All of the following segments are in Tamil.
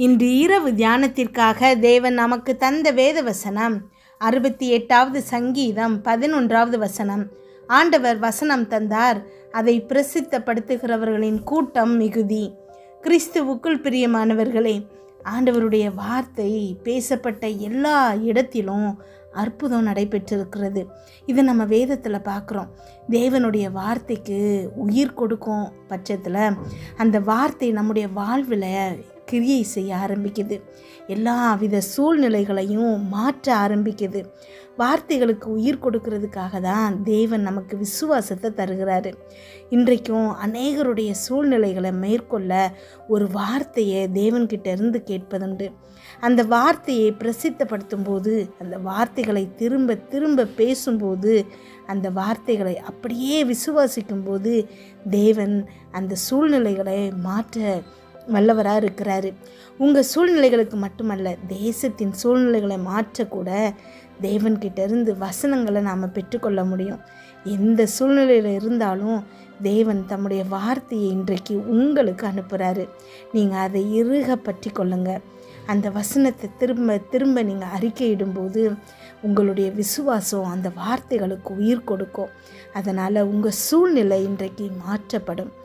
இன்று இரவு தியானத்திற்காக தேவன் நமக்கு தந்த வேத வசனம் அறுபத்தி எட்டாவது சங்கீதம் பதினொன்றாவது வசனம் ஆண்டவர் வசனம் தந்தார் அதை பிரசித்தப்படுத்துகிறவர்களின் கூட்டம் மிகுதி கிறிஸ்துவுக்குள் பிரியமானவர்களே ஆண்டவருடைய வார்த்தை பேசப்பட்ட எல்லா இடத்திலும் அற்புதம் நடைபெற்றிருக்கிறது இது நம்ம வேதத்தில் பார்க்குறோம் தேவனுடைய வார்த்தைக்கு உயிர் கொடுக்கும் பட்சத்தில் அந்த வார்த்தை நம்முடைய வாழ்வில் கிரியை செய்ய ஆரம்பிக்குது எல்லா வித சூழ்நிலைகளையும் மாற்ற ஆரம்பிக்குது வார்த்தைகளுக்கு உயிர் கொடுக்கறதுக்காக தான் தேவன் நமக்கு விசுவாசத்தை தருகிறாரு இன்றைக்கும் அநேகருடைய சூழ்நிலைகளை மேற்கொள்ள ஒரு வார்த்தையை தேவன்கிட்ட இருந்து கேட்பதுண்டு அந்த வார்த்தையை பிரசித்தப்படுத்தும் போது அந்த வார்த்தைகளை திரும்ப திரும்ப பேசும்போது அந்த வார்த்தைகளை அப்படியே விசுவாசிக்கும் போது தேவன் அந்த சூழ்நிலைகளை மாற்ற வல்லவராக இருக்கிறாரு உங்கள் சூழ்நிலைகளுக்கு மட்டுமல்ல தேசத்தின் சூழ்நிலைகளை மாற்றக்கூட தேவன்கிட்ட இருந்து வசனங்களை நாம் பெற்றுக்கொள்ள முடியும் எந்த சூழ்நிலையில் இருந்தாலும் தேவன் தம்முடைய வார்த்தையை இன்றைக்கு உங்களுக்கு அனுப்புகிறாரு நீங்கள் அதை இறுக பற்றி கொள்ளுங்க அந்த வசனத்தை திரும்ப திரும்ப நீங்கள் அறிக்கையிடும்போது உங்களுடைய விசுவாசம் அந்த வார்த்தைகளுக்கு உயிர் கொடுக்கும் அதனால் உங்கள் சூழ்நிலை இன்றைக்கு மாற்றப்படும்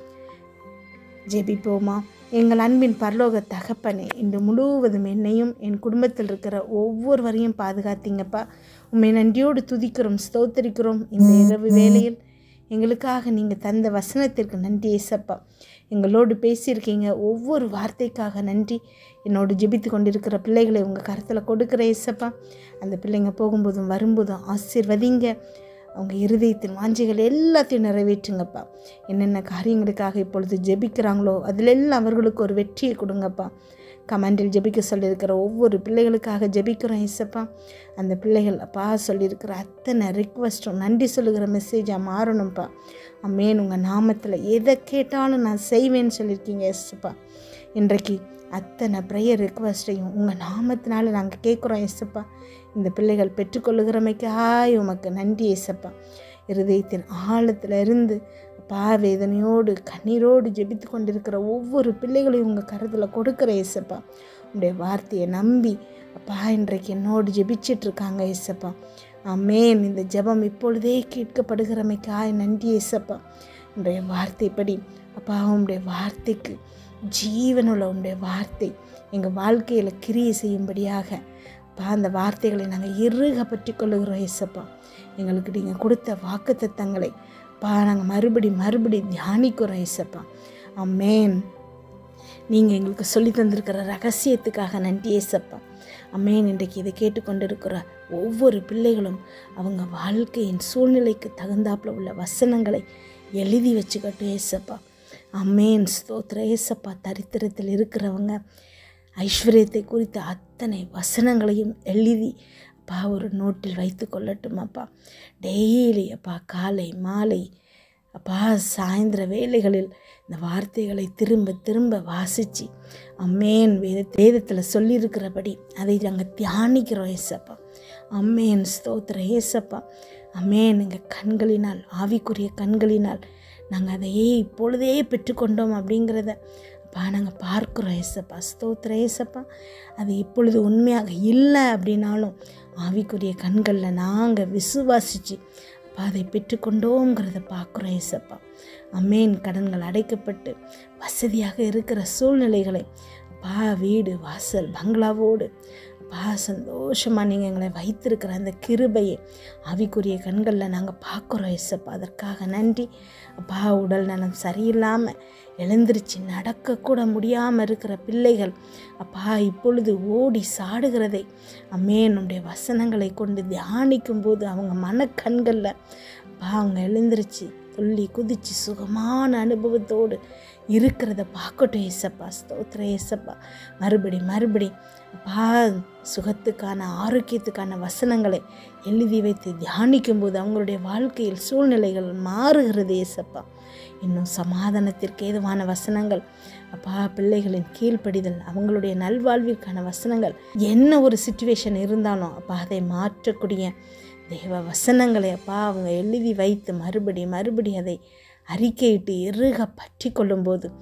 ஜெபிப்போமா எங்கள் அன்பின் பரலோக தகப்பனே இன்று முழுவதும் என்னையும் என் குடும்பத்தில் இருக்கிற ஒவ்வொருவரையும் பாதுகாத்தீங்கப்பா உண்மை நன்றியோடு துதிக்கிறோம் ஸ்தோத்தரிக்கிறோம் இந்த இரவு வேளையில் எங்களுக்காக நீங்கள் தந்த வசனத்திற்கு நன்றி ஏசப்பா எங்களோடு பேசியிருக்கீங்க ஒவ்வொரு வார்த்தைக்காக நன்றி என்னோடு ஜெபித்து கொண்டிருக்கிற பிள்ளைகளை உங்கள் கருத்தில் கொடுக்குற ஏசப்பா அந்த பிள்ளைங்க போகும்போதும் வரும்போதும் ஆசீர்வதிங்க அவங்க இருதயத்தின் வாஞ்சிகள் எல்லாத்தையும் நிறைவேற்றுங்கப்பா என்னென்ன காரியங்களுக்காக இப்பொழுது ஜெபிக்கிறாங்களோ அதிலெல்லாம் அவர்களுக்கு ஒரு வெற்றியை கொடுங்கப்பா கமாண்டில் ஜெபிக்க சொல்லியிருக்கிற ஒவ்வொரு பிள்ளைகளுக்காக ஜெபிக்கிறோம் ஏசப்பா அந்த பிள்ளைகள் அப்பா சொல்லியிருக்கிற அத்தனை ரிக்வஸ்ட்டும் நன்றி சொல்லுகிற மெசேஜாக மாறணும்ப்பா அம்மேன் உங்கள் நாமத்தில் எதை கேட்டாலும் நான் செய்வேன்னு சொல்லியிருக்கீங்க ஏசப்பா இன்றைக்கு அத்தனை ப்ரேயர் ரிக்வஸ்ட்டையும் உங்கள் நாமத்தினால நாங்கள் கேட்குறோம் ஏசப்பா இந்த பிள்ளைகள் பெற்றுக்கொள்ளுகிறமைக்காய் உமக்கு நன்றி ஏசப்பா இருதயத்தின் ஆழத்தில் இருந்து அப்பா வேதனையோடு கண்ணீரோடு ஜெபித்து கொண்டிருக்கிற ஒவ்வொரு பிள்ளைகளையும் உங்கள் கருத்தில் கொடுக்குற ஏசப்பா உங்களுடைய வார்த்தையை நம்பி அப்பா இன்றைக்கு என்னோடு ஜெபிச்சிட்ருக்காங்க ஏசப்பா அமேன் இந்த ஜெபம் இப்பொழுதே கேட்கப்படுகிறமைக்காய் நன்றி ஏசப்பா உங்களுடைய வார்த்தைப்படி அப்பா உங்களுடைய வார்த்தைக்கு ஜீவனுள்ள உங்களுடைய வார்த்தை எங்கள் வாழ்க்கையில் கிரியை செய்யும்படியாக அப்பா அந்த வார்த்தைகளை நாங்கள் இறுக பற்றி கொள்ளுகிறோம் ஏசப்பா எங்களுக்கு நீங்கள் கொடுத்த வாக்கு தத்தங்களை பா நாங்கள் மறுபடி மறுபடி தியானிக்கிறோம் ஏசப்பா அம்மேன் நீங்கள் எங்களுக்கு சொல்லி தந்திருக்கிற ரகசியத்துக்காக நன்றி ஏசப்பா அம்மேன் இன்றைக்கு இதை கேட்டுக்கொண்டிருக்கிற ஒவ்வொரு பிள்ளைகளும் அவங்க வாழ்க்கையின் சூழ்நிலைக்கு தகுந்தாப்புல உள்ள வசனங்களை எழுதி வச்சுக்கட்டும் ஏசப்பா அம்மேன் ஸ்தோத்திர ஏசப்பா தரித்திரத்தில் இருக்கிறவங்க ஐஸ்வர்யத்தை குறித்த அத்தனை வசனங்களையும் எழுதி அப்பா ஒரு நோட்டில் வைத்து கொள்ளட்டும் அப்பா டெய்லி அப்பா காலை மாலை அப்பா சாயந்தர வேலைகளில் இந்த வார்த்தைகளை திரும்ப திரும்ப வாசித்து அம்மேன் வேத வேதத்தில் சொல்லியிருக்கிறபடி அதை நாங்கள் தியானிக்கிறோம் ஏசப்பா அம்மேன் ஸ்தோத்திர ஏசப்பா அம்மேன் எங்கள் கண்களினால் ஆவிக்குரிய கண்களினால் நாங்கள் அதையே இப்பொழுதே பெற்றுக்கொண்டோம் அப்படிங்கிறத அப்பா நாங்கள் பார்க்குறோம் ஏசப்பா ஸ்தோத்திர ஏசப்பா அது இப்பொழுது உண்மையாக இல்லை அப்படின்னாலும் ஆவிக்குரிய கண்களில் நாங்கள் விசுவாசித்து அப்பா அதை பெற்றுக்கொண்டோங்கிறத பார்க்குறோம் ஏசப்பா அம்மேன் கடன்கள் அடைக்கப்பட்டு வசதியாக இருக்கிற சூழ்நிலைகளை அப்பா வீடு வாசல் பங்களாவோடு அப்பா சந்தோஷமாக நீங்கள் எங்களை வைத்திருக்கிற அந்த கிருபையை ஆவிக்குரிய கண்களில் நாங்கள் பார்க்குறோம் ஏசப்பா அதற்காக நன்றி அப்பா உடல் நலம் சரியில்லாமல் எழுந்திருச்சு நடக்கக்கூட முடியாமல் இருக்கிற பிள்ளைகள் அப்பா இப்பொழுது ஓடி சாடுகிறதை அம்மே என்னுடைய வசனங்களை கொண்டு தியானிக்கும் போது அவங்க மனக்கண்களில் அப்பா அவங்க எழுந்திருச்சு துள்ளி குதிச்சு சுகமான அனுபவத்தோடு இருக்கிறத பார்க்கட்டும் ஏசப்பா ஸ்தோத்திர ஏசப்பா மறுபடி மறுபடி அப்பா சுகத்துக்கான ஆரோக்கியத்துக்கான வசனங்களை எழுதி வைத்து தியானிக்கும் போது அவங்களுடைய வாழ்க்கையில் சூழ்நிலைகள் மாறுகிறது ஏசப்பா இன்னும் சமாதானத்திற்கு ஏதுவான வசனங்கள் அப்பா பிள்ளைகளின் கீழ்ப்படிதல் அவங்களுடைய நல்வாழ்விற்கான வசனங்கள் என்ன ஒரு சுச்சுவேஷன் இருந்தாலும் அப்பா அதை மாற்றக்கூடிய தேவ வசனங்களை அப்பா அவங்க எழுதி வைத்து மறுபடி மறுபடி அதை அறிக்கையிட்டு இறுக பற்றி கொள்ளும்போது அப்பா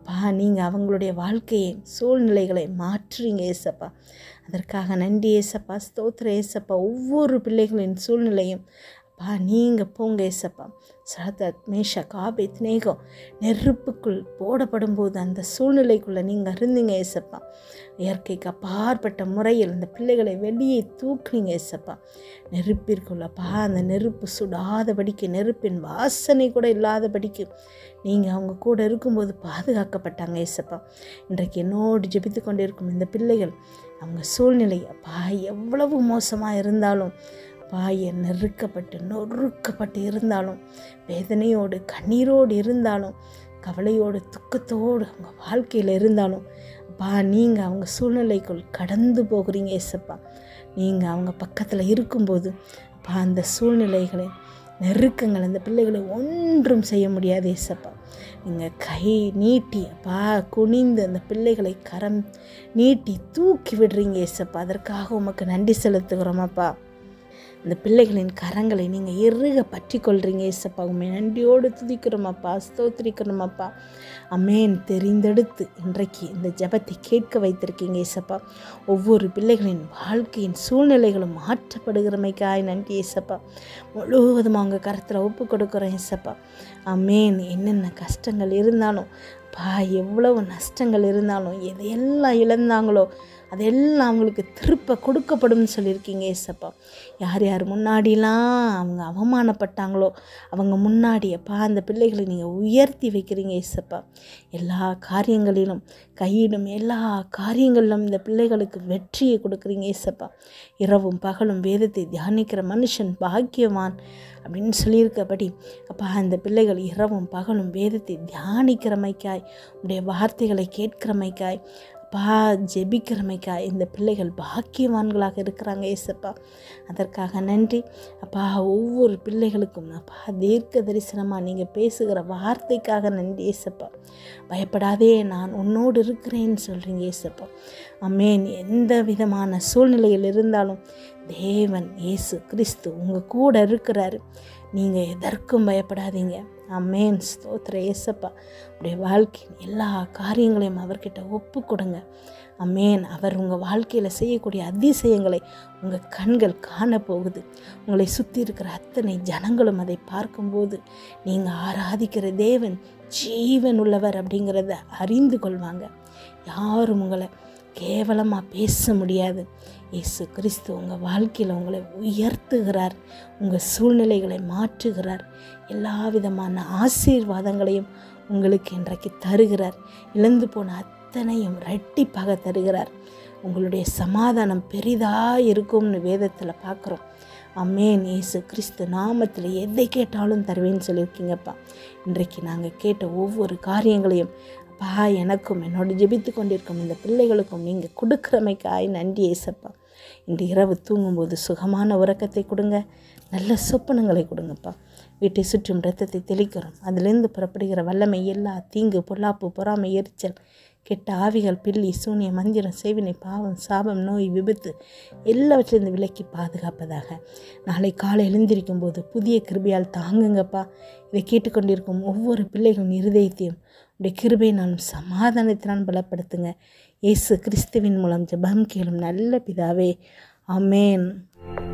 அப்பா நீங்கள் அவங்களுடைய வாழ்க்கையை சூழ்நிலைகளை மாற்றுறீங்க ஏசப்பா அதற்காக நன்றி ஏசப்பா ஸ்தோத்திர ஏசப்பா ஒவ்வொரு பிள்ளைகளின் சூழ்நிலையும் அப்பா நீங்கள் போங்க ஏசப்பா சரதத் மேஷா காபேத் நேகம் நெருப்புக்குள் போடப்படும் போது அந்த சூழ்நிலைக்குள்ளே நீங்கள் இருந்தீங்க ஏசப்பா இயற்கைக்கு அப்பாற்பட்ட முறையில் அந்த பிள்ளைகளை வெளியே தூக்குனீங்க ஏசப்பா நெருப்பிற்குள்ளப்பா அந்த நெருப்பு சுடாதபடிக்கு நெருப்பின் வாசனை கூட இல்லாதபடிக்கு நீங்கள் அவங்க கூட இருக்கும்போது பாதுகாக்கப்பட்டாங்க ஏசப்பா இன்றைக்கு என்னோடு ஜெபித்து கொண்டிருக்கும் இந்த பிள்ளைகள் அவங்க சூழ்நிலை அப்பா எவ்வளவு மோசமாக இருந்தாலும் பாய நெருக்கப்பட்டு நொறுக்கப்பட்டு இருந்தாலும் வேதனையோடு கண்ணீரோடு இருந்தாலும் கவலையோடு துக்கத்தோடு அவங்க வாழ்க்கையில் இருந்தாலும் அப்பா நீங்கள் அவங்க சூழ்நிலைக்குள் கடந்து போகிறீங்க ஏசப்பா நீங்கள் அவங்க பக்கத்தில் இருக்கும்போது அப்பா அந்த சூழ்நிலைகளை நெருக்கங்கள் அந்த பிள்ளைகளை ஒன்றும் செய்ய முடியாது ஏசப்பா நீங்கள் கை நீட்டி அப்பா குனிந்து அந்த பிள்ளைகளை கரம் நீட்டி தூக்கி விடுறீங்க ஏசப்பா அதற்காக உமக்கு நன்றி செலுத்துகிறோமாப்பா இந்த பிள்ளைகளின் கரங்களை நீங்கள் இறுக பற்றி கொள்றீங்க ஏசப்பா உண்மை நன்றியோடு துதிக்கிறோமாப்பா ஸ்தோத்திரிக்கிறோமாப்பா அம்மேன் தெரிந்தெடுத்து இன்றைக்கு இந்த ஜெபத்தை கேட்க வைத்திருக்கீங்க ஏசப்பா ஒவ்வொரு பிள்ளைகளின் வாழ்க்கையின் சூழ்நிலைகளும் மாற்றப்படுகிறமைக்காய் நன்றி ஏசப்பா முழுவதும் அவங்க கரத்தில் ஒப்பு கொடுக்குறோம் ஏசப்பா அம்மேன் என்னென்ன கஷ்டங்கள் இருந்தாலும் பா எவ்வளவு நஷ்டங்கள் இருந்தாலும் எதையெல்லாம் இழந்தாங்களோ அதெல்லாம் அவங்களுக்கு திருப்ப கொடுக்கப்படும்னு சொல்லியிருக்கீங்க ஏசப்பா யார் யார் முன்னாடிலாம் அவங்க அவமானப்பட்டாங்களோ அவங்க முன்னாடி அப்பா அந்த பிள்ளைகளை நீங்கள் உயர்த்தி வைக்கிறீங்க ஏசப்பா எல்லா காரியங்களிலும் கையிடும் எல்லா காரியங்களிலும் இந்த பிள்ளைகளுக்கு வெற்றியை கொடுக்குறீங்க ஏசப்பா இரவும் பகலும் வேதத்தை தியானிக்கிற மனுஷன் பாக்கியவான் அப்படின்னு சொல்லியிருக்கபடி அப்பா அந்த பிள்ளைகள் இரவும் பகலும் வேதத்தை தியானிக்கிறமைக்காய் உடைய வார்த்தைகளை கேட்கிறமைக்காய் அப்பா ஜெபிக்கிறமைக்கா இந்த பிள்ளைகள் பாக்கியவான்களாக இருக்கிறாங்க ஏசப்பா அதற்காக நன்றி அப்பா ஒவ்வொரு பிள்ளைகளுக்கும் அப்பா தீர்க்க தரிசனமாக நீங்கள் பேசுகிற வார்த்தைக்காக நன்றி ஏசப்பா பயப்படாதே நான் உன்னோடு இருக்கிறேன்னு சொல்கிறீங்க ஏசப்பா அம்மேன் எந்த விதமான சூழ்நிலையில் இருந்தாலும் தேவன் இயேசு கிறிஸ்து உங்கள் கூட இருக்கிறாரு நீங்கள் எதற்கும் பயப்படாதீங்க அம்மேன் ஸ்தோத்திர ஏசப்பா உடைய வாழ்க்கையின் எல்லா காரியங்களையும் அவர்கிட்ட ஒப்பு கொடுங்க அம்மேன் அவர் உங்கள் வாழ்க்கையில் செய்யக்கூடிய அதிசயங்களை உங்கள் கண்கள் காணப்போகுது உங்களை சுற்றி இருக்கிற அத்தனை ஜனங்களும் அதை பார்க்கும்போது நீங்கள் ஆராதிக்கிற தேவன் ஜீவன் உள்ளவர் அப்படிங்கிறத அறிந்து கொள்வாங்க யாரும் உங்களை கேவலமாக பேச முடியாது இயேசு கிறிஸ்து உங்கள் வாழ்க்கையில் உங்களை உயர்த்துகிறார் உங்கள் சூழ்நிலைகளை மாற்றுகிறார் எல்லா விதமான ஆசீர்வாதங்களையும் உங்களுக்கு இன்றைக்கு தருகிறார் இழந்து போன அத்தனையும் ரெட்டிப்பாக தருகிறார் உங்களுடைய சமாதானம் பெரிதாக இருக்கும்னு வேதத்தில் பார்க்குறோம் அம்மேன் இயேசு கிறிஸ்து நாமத்தில் எதை கேட்டாலும் தருவேன்னு சொல்லியிருக்கீங்கப்பா இன்றைக்கு நாங்கள் கேட்ட ஒவ்வொரு காரியங்களையும் அப்பா எனக்கும் என்னோட ஜெபித்து கொண்டிருக்கும் இந்த பிள்ளைகளுக்கும் நீங்கள் கொடுக்குறமைக்காய் நன்றி ஏசப்பா இன்று இரவு தூங்கும்போது சுகமான உறக்கத்தை கொடுங்க நல்ல சொப்பனங்களை கொடுங்கப்பா வீட்டை சுற்றும் இரத்தத்தை தெளிக்கிறோம் அதிலிருந்து புறப்படுகிற வல்லமை எல்லா தீங்கு பொல்லாப்பு பொறாமை எரிச்சல் கெட்ட ஆவிகள் பில்லி சூனிய மந்திரம் சேவினை பாவம் சாபம் நோய் விபத்து எல்லாவற்றிலிருந்து விலக்கி பாதுகாப்பதாக நாளை காலை எழுந்திருக்கும் போது புதிய கிருபையால் தாங்குங்கப்பா இதை கேட்டுக்கொண்டிருக்கும் ஒவ்வொரு பிள்ளைகளின் இருதயத்தையும் உடைய கிருபையினாலும் சமாதானத்தினால் பலப்படுத்துங்க இயேசு கிறிஸ்துவின் மூலம் ஜெபம் கேளும் நல்ல பிதாவே ஆமேன்